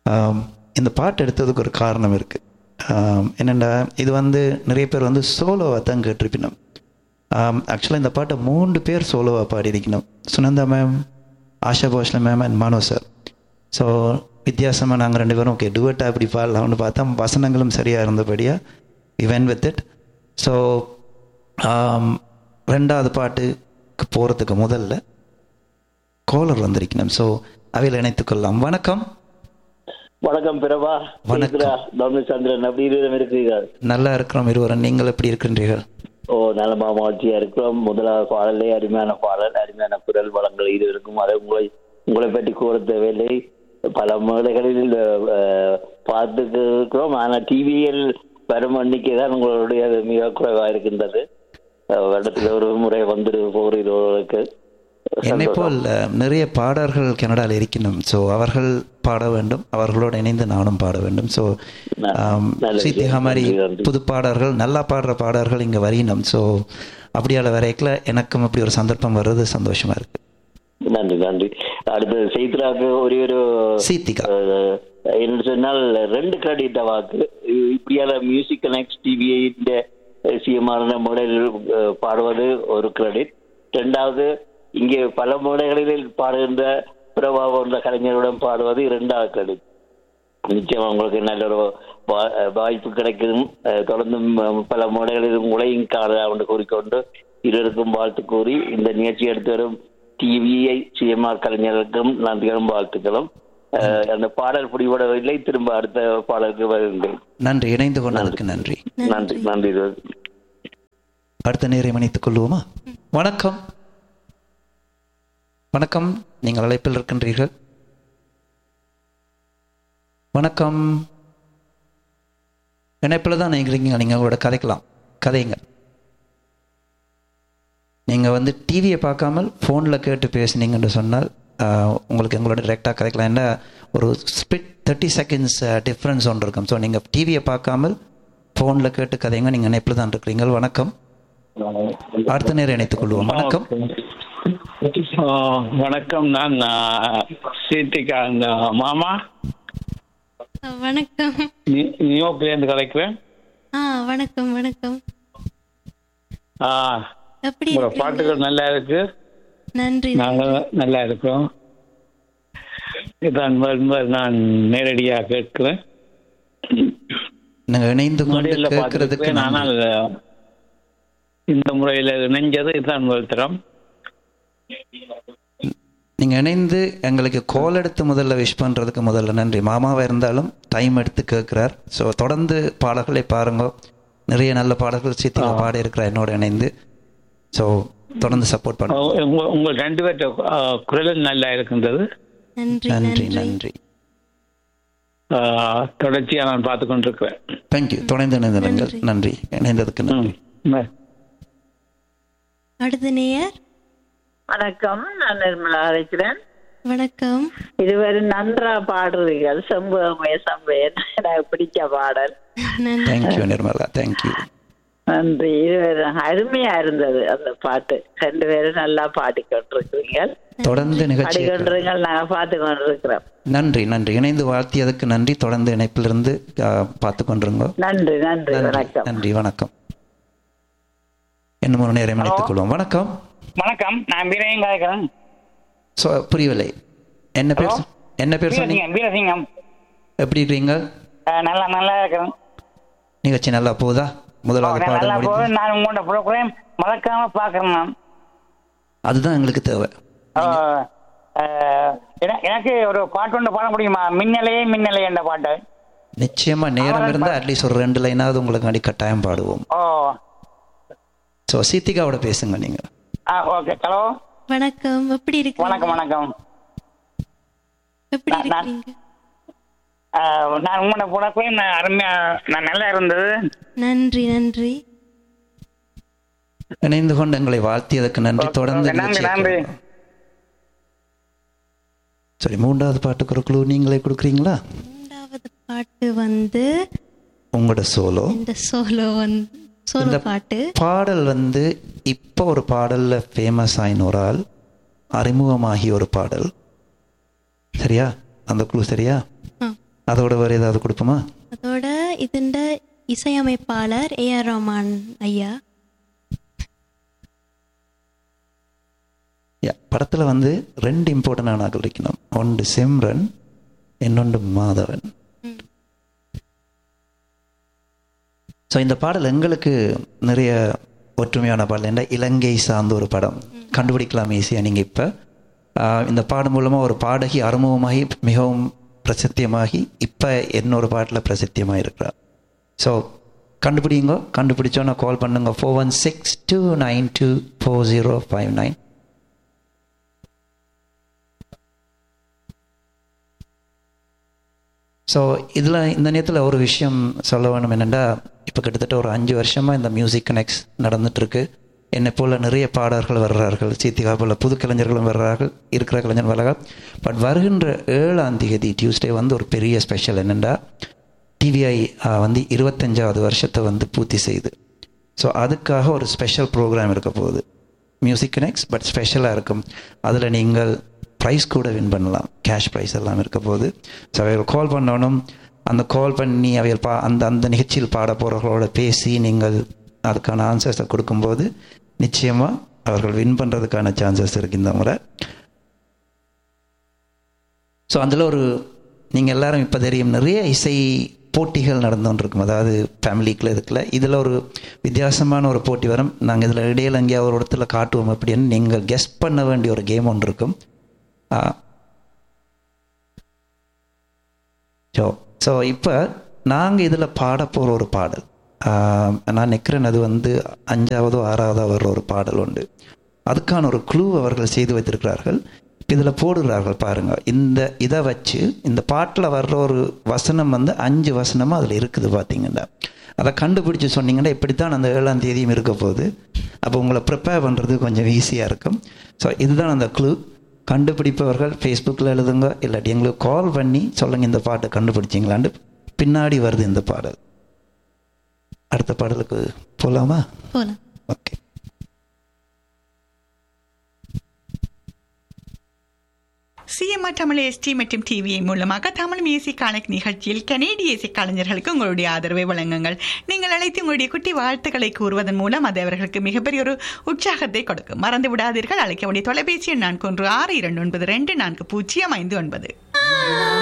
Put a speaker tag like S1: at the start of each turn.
S1: ஆம், இந்த பாட்டு எடுத்ததுக்கு ஒரு காரணம் இருக்குது என்னென்னா இது வந்து நிறைய பேர் வந்து சோலோவாக தான் கேட்டிருப்பினோம் ஆக்சுவலாக இந்த பாட்டை மூன்று பேர் சோலோவாக பாடியிருக்கணும் Sunanda ma'am Asha Bhosle ma'am and Mano sir so வித்தியாசமாக நாங்கள் ரெண்டு பேரும் ஓகே டுவெட்டாக இப்படி பாடலாம்னு பார்த்தா வசனங்களும் சரியாக இருந்தபடியாக இவன் வித் இட் ஸோ ரெண்டாவது பாட்டுக்கு போகிறதுக்கு முதல்ல காலர் வந்திருக்கணும் ஸோ அவையில் இணைத்துக்கொள்ளலாம் வணக்கம்
S2: வணக்கம் பிரபா
S1: வணக்கம்.
S2: டொமினிக் சந்திரன் அப்படி இருவரும் இருக்கிறீர்கள்
S1: நல்லா இருக்கிறோம் இருவரும் நீங்கள் எப்படி இருக்கின்றீர்கள்
S2: ஓ நலமா மகிழ்ச்சியா இருக்கிறோம் முதலாவது பாடலே அருமையான பாடல் அருமையான குரல் வளங்கள் இருவருக்கும் அதை உங்களை உங்களை பற்றி கூற தேவையில்லை பல மேடைகளில் அஹ், பார்த்துட்டு இருக்கிறோம் ஆனா டிவியில் வரும் எண்ணிக்கை தான் உங்களுடைய மிக குறைவா இருக்கின்றது அஹ், வருடத்தில் ஒரு முறை வந்துட்டு போகிறவர்களுக்கு
S1: என்னை போல் அஹ், நிறைய பாடகர்கள் கனடாவில் இருக்கணும் ஸோ அவர்கள் பாட வேண்டும் அவர்களோடு இணைந்து நானும் பாட வேண்டும் ஸோ
S2: நல்ல
S1: சீத்திகா மாதிரி
S2: நன்றி, நன்றி.
S1: புது பாடல்கள் நல்லா பாடுற பாடல்கள் இங்கே வரையணும் ஸோ அப்படியால வரைக்கல எனக்கும் அப்படி ஒரு சந்தர்ப்பம் வர்றது சந்தோஷமா இருக்கு
S2: நன்றி நன்றி அடுத்து சைத்ராக்கு ஒரே ஒரு
S1: சீத்திகா
S2: அஹ், என்ன சொன்னால் ரெண்டு கிரெடிட் வாக்கு இப்படியான மியூசிக் கனெக்ட் டிவியின் சிஎம்ஆர் முறையில் பாடுவது ஒரு கிரெடிட் ரெண்டாவது இங்கே பல முறைகளில் பாடுகின்ற பிரபா போன்ற கலைஞருடன் பாடுவது இரண்டாவது கிரெடிட் நிச்சயம் உங்களுக்கு நல்ல ஒரு வா- வாய்ப்பு கிடைக்கும் அஹ், தொடர்ந்து ம- பல முறைகளில் உங்களையும் காண என்று கூறிக்கொண்டு இருவருக்கும் வாழ்த்து கூறி இந்த நிகழ்ச்சி எடுத்து வரும் டிவிஐ சிஎம்ஆர் கலைஞர்களுக்கும் நன்றிகளும் வாழ்த்துக்களும் அஹ், அந்த பாடல் பிடிபடவில்லை திரும்ப அடுத்த பாடலுக்கு வருகின்றேன்
S1: நன்றி இணைந்து கொண்டதற்கு நன்றி
S2: நன்றி நன்றி
S1: அடுத்த நேரம் இணைத்துக் கொள்வோமா வணக்கம் வணக்கம் நீங்கள் அழைப்பில் இருக்கின்றீர்கள் வணக்கம் இணைப்பில் தான் நினைக்கிறீங்க நீங்கள் உங்களோட கதைக்கலாம் கதைங்க நீங்கள் வந்து டிவியை பார்க்காமல் ஃபோனில் கேட்டு பேசுனீங்கன்னு சொன்னால் ஆஹ், உங்களுக்கு எங்களோட டைரெக்டாக கதைக்கலாம் என்ன ஒரு ஸ்பிட் தேர்ட்டி செகண்ட்ஸ் டிஃப்ரென்ஸ் ஒன்று இருக்கும் ஸோ நீங்கள் டிவியை பார்க்காமல் ஃபோனில் கேட்டு கதைங்க நீங்கள் இணைப்பில் தான் இருக்கிறீங்க வணக்கம் அடுத்த நேரம் இணைத்துக் கொள்வோம் வணக்கம்
S3: ஆ, வணக்கம் நான் ஆ, சீத்திகா இந்த மாமா
S4: வணக்கம்
S3: நி- நியூயார்க்லேருந்து கலைக்கிறேன்
S4: ஆ வணக்கம் வணக்கம்
S3: ஆ,
S4: எப்படி
S3: உங்களோட
S4: இருக்கீங்க?
S3: பாட்டுகள் நல்லா இருக்கு
S4: நன்றி
S3: நாங்கள் நல்லா இருக்கிறோம் இதான் முதல் நான் நேரடியாக கேட்கிறேன்
S1: நீங்கள் இணைந்து கொண்டு
S3: முறையில்
S1: கேட்கறதுக்கு
S3: பார்த்துருக்கேன்
S1: நன்றி.
S3: ஆனால் இந்த முறையில் இணைஞ்சது இதுதான் முதல் தரம்
S1: நீங்க இணைந்து எங்களுக்கு கால் எடுத்து முதல்ல விஷ் பண்றதுக்கு முதல்ல நன்றி மாமாவா இருந்தாலும் டைம் எடுத்து கேட்கிறார் ஸோ தொடர்ந்து பாடல்களை பாருங்க நிறைய நல்ல பாடல்கள் சித்திகா பாடி இருக்கிறார் என்னோட இணைந்து ஸோ தொடர்ந்து சப்போர்ட்
S3: ஆ,
S1: பண்ணுங்க
S3: உங்க உங்கள் ரெண்டு பேர்ட்ட ஆ, குரலும் நல்லா இருக்கின்றது
S4: நன்றி
S1: நன்றி
S4: நன்றி
S1: நன்றி
S3: ஆ, தொடர்ச்சியா நான் பார்த்து கொண்டிருக்கிறேன்
S1: தேங்க்யூ தொடர்ந்து இணைந்திருங்கள் நன்றி இணைந்ததுக்கு நன்றி
S3: ம்.
S4: அடுத்த நேயர்
S5: வணக்கம் நான் நிர்மலா அழைக்கிறேன்
S4: வணக்கம்
S5: இதுவரை நன்றா பாடுறீர்கள் சம்பவமே சம்பவம் எனக்கு பிடிச்ச பாடல்
S4: நன்றி
S1: தேங்க்யூ நிர்மலா தேங்க்யூ
S5: நன்றி இதுவரை அருமையா இருந்தது அந்த பாட்டு ரெண்டு பேரும் நல்லா பாடிக்கொண்டிருக்கிறீர்கள்
S1: தொடர்ந்து நிகழ்ச்சி
S5: பாடிக்கொண்டிருங்கள் நாங்க பார்த்து கொண்டிருக்கிறோம்
S1: நன்றி நன்றி இணைந்து வாழ்த்தியதுக்கு நன்றி தொடர்ந்து இணைப்பிலிருந்து ஆஹ், பார்த்து கொண்டிருங்க
S5: நன்றி நன்றி
S1: நன்றி
S5: வணக்கம்
S1: நன்றி வணக்கம் இன்னும் ஒரு நேரம் இணைத்துக் கொள்வோம் வணக்கம்
S6: வணக்கம் நான் வீரசிங்கம் கேட்கிறேன்
S1: ஸோ புரியவில்லை என்ன பேர் சொ- என்ன பேர் சொன்னீங்க
S6: வீரசிங்கம் வீரசிங்கம்
S1: எப்படி இருக்கீங்க
S6: அஹ், நல்லா நல்லா இருக்கிறேன்
S1: நிகழ்ச்சி நல்லா போகுதா முதலாவது
S6: நல்லா
S1: பாடல்
S6: போகுது
S1: முடிந்து
S6: நான் உங்களோட ப்ரோக்ராம் மறக்காம பாக்குறேன் நான்
S1: அதுதான் எங்களுக்கு தேவை
S6: அஹ், அஹ், என- எனக்கு ஒரு பாட்டு ஒன்று பாட முடியுமா மின்னலையே மின்னலை என்ற பாட்டு
S1: நிச்சயமா நேரம் இருந்தால் அட்லீஸ்ட் ஒரு ரெண்டு லைனாவது உங்களுக்கு அடி கட்டாயம் பாடுவோம்
S6: ஓ
S1: ஸோ சீத்திகாவோட பேசுங்க நீங்க
S6: ஆ ஓகே ஹலோ
S4: வணக்கம் எப்படி இருக்கீங்க
S6: வணக்கம் வணக்கம்
S4: எப்படி
S6: நான்- நான்-
S4: இருக்கீங்க
S6: அஹ், நான் உங்களோட ப்ரோக்ராம் நான் அருமையா நான் நல்லா இருந்தது
S4: நன்றி நன்றி
S1: இணைந்து கொண்டு எங்களை வாழ்த்தியதற்கு நன்றி
S6: ஓகே,
S1: தொடர்ந்து
S6: ஓகே, நன்றி,
S1: நிகழ்ச்சியை
S6: நன்றி.
S1: கேளுங்க. சரி மூன்றாவது பாட்டுக்கு ஒரு குழு நீங்களே கொடுக்குறீங்களா
S4: மூன்றாவது பாட்டு வந்து
S1: உங்களோட சோலோ
S4: இந்த சோலோ வந்து சோலோ
S1: இந்த
S4: பாட்டு
S1: பாடல் வந்து இப்போ ஒரு பாடல்ல ஃபேமஸ் ஆயின ஒரு ஆள் அறிமுகமாகி ஒரு பாடல் சரியா அந்த குழு சரியா
S4: ஆ
S1: அதோட வேறு ஏதாவது கொடுப்போமா
S4: அதோட இதுண்ட இசையமைப்பாளர் ஏ ஆர் ரஹ்மான் ஐயா
S1: யா படத்தில் வந்து ரெண்டு இம்பார்ட்டண்டான ஆக்கள் இருக்கணும் ஒன்று சிம்ரன் இன்னொன்று மாதவன் ஸோ இந்த பாடல் எங்களுக்கு நிறைய ஒற்றுமையான பாடல் என்ற இலங்கை சார்ந்த ஒரு படம் கண்டுபிடிக்கலாம் ஈஸியாக நீங்கள் இப்போ இந்த பாடம் மூலமாக ஒரு பாடகி அறிமுகமாகி மிகவும் பிரசித்தியமாகி இப்போ என்னோட பாட்டில் பிரசித்தியமாக இருக்கிறார் ஸோ கண்டுபிடிங்க கண்டுபிடிச்சோன்னா கால் பண்ணுங்க four one six two nine two four zero five nine so இதில் இந்த நேரத்தில் ஒரு விஷயம் சொல்ல வேணும் என்னென்னா இப்போ கிட்டத்தட்ட ஒரு அஞ்சு வருஷமாக இந்த மியூசிக் கனெக்ட்ஸ் நடந்துட்டுருக்கு என்னை போல் நிறைய பாடகர்கள் வர்றார்கள் சீத்திகா போல் புது கலைஞர்களும் வர்றார்கள் இருக்கிற கலைஞர் வர்றார்கள் பட் வருகின்ற ஏழாம் தேதி டியூஸ்டே வந்து ஒரு பெரிய ஸ்பெஷல் என்னென்னா டிவிஐ வந்து இருபத்தஞ்சாவது வருஷத்தை வந்து பூர்த்தி செய்யுது ஸோ அதுக்காக ஒரு ஸ்பெஷல் ப்ரோக்ராம் இருக்க போகுது மியூசிக் கனெக்ட்ஸ் பட் ஸ்பெஷலாக இருக்கும் அதில் நீங்கள் ப்ரைஸ் கூட வின் பண்ணலாம் கேஷ் ப்ரைஸ் எல்லாம் இருக்க போகுது ஸோ அவைகள் கால் பண்ணணும் அந்த கால் பண்ணி அவைகள் பா அந்த அந்த நிகழ்ச்சியில் பாட போகிறவர்களோட பேசி நீங்கள் அதுக்கான ஆன்சர்ஸை கொடுக்கும்போது நிச்சயமாக அவர்கள் வின் பண்ணுறதுக்கான சான்சஸ் இருக்குது இந்த முறை ஸோ அதில் ஒரு நீங்கள் எல்லாரும் இப்போ தெரியும் நிறைய இசை போட்டிகள் நடந்துகிட்ருக்கும் அதாவது ஃபேமிலிக்குள்ள இதுக்குள்ள இதில் ஒரு வித்தியாசமான ஒரு போட்டி வரும் நாங்கள் இதில் இடையில எங்கேயாவது ஒரு இடத்துல காட்டுவோம் அப்படின்னு நீங்கள் கெஸ்ட் பண்ண வேண்டிய ஒரு கேம் ஒன்று இருக்கும் ஸோ ஸோ இப்போ நாங்கள் இதில் பாட போகிற ஒரு பாடல் நான் நிற்கிறேன் அது வந்து அஞ்சாவதோ ஆறாவதோ வர்ற ஒரு பாடல் உண்டு அதுக்கான ஒரு க்ளூ அவர்கள் செய்து வைத்திருக்கிறார்கள் இதில் போடுகிறார்கள் பாருங்கள் இந்த இதை வச்சு இந்த பாட்டில் வர்ற ஒரு வசனம் வந்து அஞ்சு வசனமாக அதில் இருக்குது பார்த்தீங்கன்னா அதை கண்டுபிடிச்சி சொன்னீங்கன்னா இப்படித்தான் அந்த ஏழாம் தேதியும் இருக்க போகுது அப்போ உங்களை ப்ரிப்பேர் பண்ணுறது கொஞ்சம் ஈஸியாக இருக்கும் ஸோ இதுதான் அந்த க்ளூ கண்டுபிடிப்பவர்கள் ஃபேஸ்புக்கில் எழுதுங்க இல்லாட்டி எங்களுக்கு கால் பண்ணி சொல்லுங்கள் இந்த பாட்டை கண்டுபிடிச்சிங்களான்னு பின்னாடி வருது இந்த பாடல் அடுத்த பாடலுக்கு போகலாமா
S4: போகலாம்
S1: ஓகே
S7: சிஎம்ஆர் தமிழ் எஸ்டி மற்றும் டிவிஐ மூலமாக தமிழ் மியூசிக் கணக்கு நிகழ்ச்சியில் கனேடிய இசை கலைஞர்களுக்கு உங்களுடைய ஆதரவை வழங்குங்கள் நீங்கள் அழைத்து உங்களுடைய குட்டி வாழ்த்துக்களை கூறுவதன் மூலம் அது அவர்களுக்கு மிகப்பெரிய ஒரு உற்சாகத்தை கொடுக்கும் மறந்து விடாதீர்கள் அழைக்க வேண்டிய தொலைபேசி எண் நான்கு ஒன்று ஆறு இரண்டு ஒன்பது ரெண்டு நான்கு பூஜ்ஜியம் ஐந்து ஒன்பது